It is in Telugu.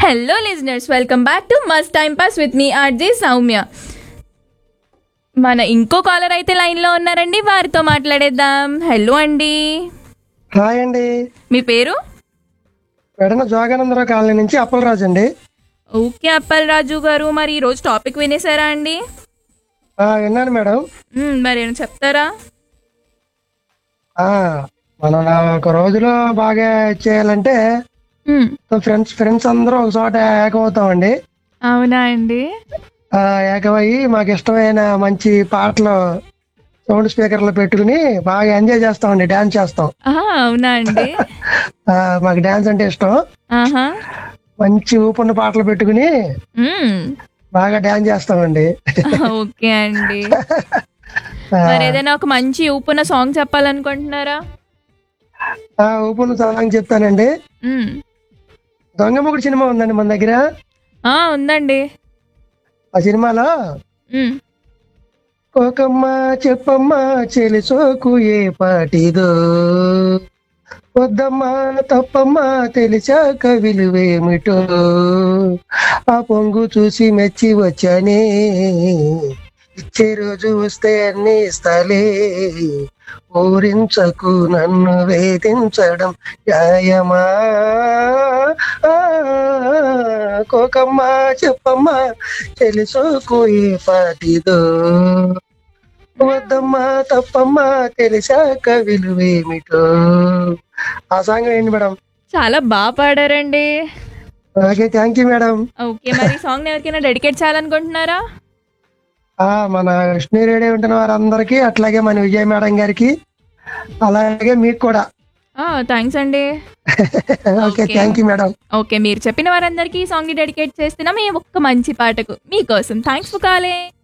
Hello listeners welcome back to must time pass with me RJ Soumya మన ఇంకో కాలర్ అయితే లైన్లో ఉన్నారండి వారితో మాట్లాడేద్దాం హలో అండి హాయ్ అండి మీ పేరు వెడన జోగానందరావు కాలనీ నుంచి అప్పలరాజు అండి ఓకే అప్పల్ రాజు గారు మరి ఈరోజు టాపిక్ వినేసారా అండి ఆ, విన్నాను మేడం మ్మ్, మరి ఏమైనా చెప్తారా ఆ, మనం ఒక రోజులో బాగా చేయాలంటే మ్మ్, ఫ్రెండ్స్ ఫ్రెండ్స్ అందరూ ఒక చోట ఏకమవుతామండి అవునా అండి ఆ, ఏకమయ్యి మాకు ఇష్టమైన మంచి పాటలు సౌండ్ స్పీకర్లు పెట్టుకుని బాగా ఎంజాయ్ చేస్తామండి డాన్స్ చేస్తాం ఆహా, అవునా అండి ఆ, మాకు డాన్స్ అంటే ఇష్టం ఆహా మంచి ఊపున్న పాటలు పెట్టుకుని మ్మ్, బాగా డాన్స్ చేస్తామండి ఓకే అండి ఆ, మరి ఏదైనా ఒక మంచి ఊపున సాంగ్ చెప్పాలనుకుంటున్నారా ఆ, ఊపున్న సాంగ్ చెప్తానండి మ్మ్. దొంగముగుడు సినిమా ఉందండి మన దగ్గర ఆ, ఉందండి ఆ సినిమాలో మ్మ్. కోకమ్మ చెప్పమ్మ చెలిసోకు ఏ పాటిదో వద్దమ్మా తప్పమ్మ తెలిసాక విలువేమిటో ఆ పొంగు చూసి మెచ్చి వచ్చానే ఇచ్చే రోజు వస్తే అన్ని ఇస్తాలే ఊరించకు నన్ను వేధించడం న్యాయమా ఆ, కోకమ్మ చెప్పమ్మ తెలుసుకో ఏ పాటిదో వద్దమ్మా తప్పమ్మా తెలిసాక విలువేమిటో ఆ సాంగ్ ఏంటి మేడం చాలా బాగా పాడారండి okay thank you madam okay మరి సాంగ్ ఎవరికైనా డెడికేట్ చేయాలనుకుంటున్నారా ఆ మన విష్ణు రేడియో ఉంటున్న వారందరికీ అట్లాగే మన విజయ మేడం గారికి అలాగే మీకు కూడా థ్యాంక్స్ అండి okay Okay. Thank you madam okay మీరు చెప్పిన వారందరికీ ఈ సాంగ్ ని డెడికేట్ చేస్తున్నాం ఈ ఒక్క మంచి పాటకు మీకోసం థ్యాంక్స్ ఫర్ కాలింగ్